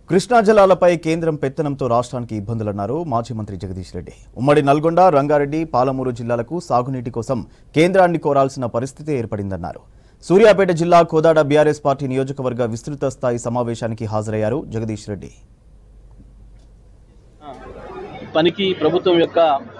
కృష్ణా జలాలపై కేంద్రం పెత్తనంతో రాష్ట్రానికి ఇబ్బందులన్నారు మాజీ మంత్రి జగదీష్ రెడ్డి ఉమ్మడి నల్గొండ రంగారెడ్డి పాలమూరు జిల్లాలకు సాగునీటి కోసం కేంద్రాన్ని కోరాల్సిన పరిస్థితి ఏర్పడిందన్నారు సూర్యాపేట జిల్లా కోదాడ బీఆర్ఎస్ పార్టీ నియోజకవర్గ విస్తృత స్థాయి సమావేశానికి హాజరయ్యారు జగదీష్ రెడ్డి పనికి ప్రభుత్వం యొక్క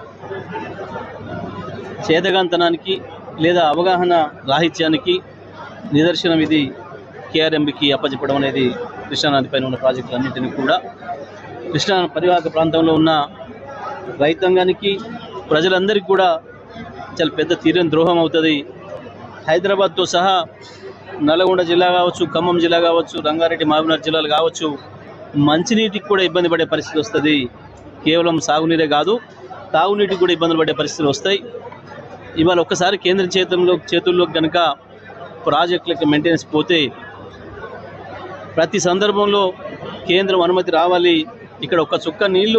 చేతగాంతనానికి లేదా అవగాహన రాహిత్యానికి నిదర్శనం ఇది కేఆర్ఎంబికి అప్పచెప్పడం అనేది కృష్ణానది పైన ఉన్న ప్రాజెక్టులన్నింటినీ కూడా కృష్ణా పరివాహక ప్రాంతంలో ఉన్న రైతాంగానికి ప్రజలందరికీ కూడా చాలా పెద్ద తీరని ద్రోహం అవుతుంది హైదరాబాద్తో సహా నల్గొండ జిల్లా కావచ్చు ఖమ్మం జిల్లా కావచ్చు రంగారెడ్డి మహబూబ్నగర్ జిల్లాలు కావచ్చు మంచినీటికి కూడా ఇబ్బంది పడే పరిస్థితి వస్తుంది కేవలం సాగునీరే కాదు తాగునీటికి కూడా ఇబ్బందులు పడే పరిస్థితులు వస్తాయి ఇవాళ ఒక్కసారి కేంద్ర చేతుల్లో చేతుల్లో కనుక ప్రాజెక్టులకు మెయింటెనెన్స్ పోతే ప్రతి సందర్భంలో కేంద్రం అనుమతి రావాలి ఇక్కడ ఒక్క చుక్క నీళ్లు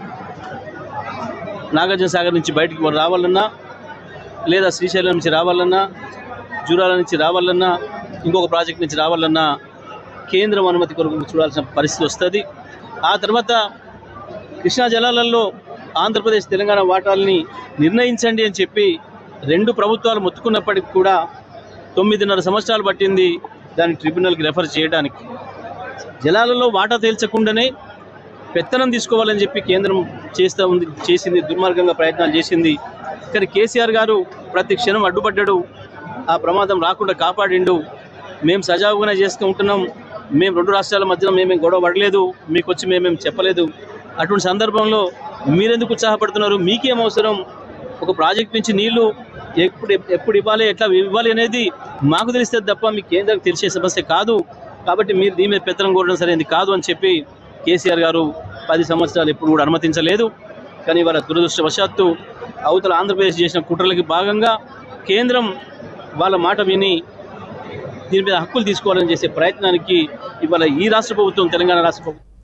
నాగార్జున సాగర్ నుంచి బయటికి రావాలన్నా లేదా శ్రీశైలం నుంచి రావాలన్నా జూరాల నుంచి రావాలన్నా ఇంకొక ప్రాజెక్ట్ నుంచి రావాలన్నా కేంద్రం అనుమతి కొరకు చూడాల్సిన పరిస్థితి వస్తుంది ఆ తర్వాత కృష్ణా జలాలలో ఆంధ్రప్రదేశ్ తెలంగాణ వాటాలని నిర్ణయించండి అని చెప్పి రెండు ప్రభుత్వాలు మొత్తుకున్నప్పటికీ కూడా తొమ్మిదిన్నర సంవత్సరాలు పట్టింది దాన్ని ట్రిబ్యునల్కి రెఫర్ చేయడానికి జలాలలో వాటా తేల్చకుండానే పెత్తనం తీసుకోవాలని చెప్పి కేంద్రం చేస్తూ ఉంది చేసింది దుర్మార్గంగా ప్రయత్నాలు చేసింది కానీ కేసీఆర్ గారు ప్రతి క్షణం అడ్డుపడ్డాడు ఆ ప్రమాదం రాకుండా కాపాడిండు మేము సజావుగానే చేస్తూ ఉంటున్నాం మేము రెండు రాష్ట్రాల మధ్యన మేమేం గొడవ పడలేదు మీకు వచ్చి మేమేం చెప్పలేదు అటువంటి సందర్భంలో మీరెందుకు ఉత్సాహపడుతున్నారు మీకేం అవసరం ఒక ప్రాజెక్ట్ నుంచి నీళ్లు ఎప్పుడు ఎప్పుడు ఇవ్వాలి ఎట్లా ఇవ్వాలి అనేది మాకు తెలిస్తే తప్ప మీ కేంద్రం తెలిసే సమస్య కాదు కాబట్టి మీరు దీని మీద పెత్తనం కోరడం సరైనది కాదు అని చెప్పి కేసీఆర్ గారు పది సంవత్సరాలు ఎప్పుడు కూడా అనుమతించలేదు కానీ వాళ్ళ దురదృష్టవశాత్తు అవతల ఆంధ్రప్రదేశ్ చేసిన కుట్రలకి భాగంగా కేంద్రం వాళ్ళ మాట విని దీని మీద హక్కులు తీసుకోవాలని చేసే ప్రయత్నానికి ఇవాళ ఈ రాష్ట్ర ప్రభుత్వం తెలంగాణ రాష్ట్ర ప్రభుత్వం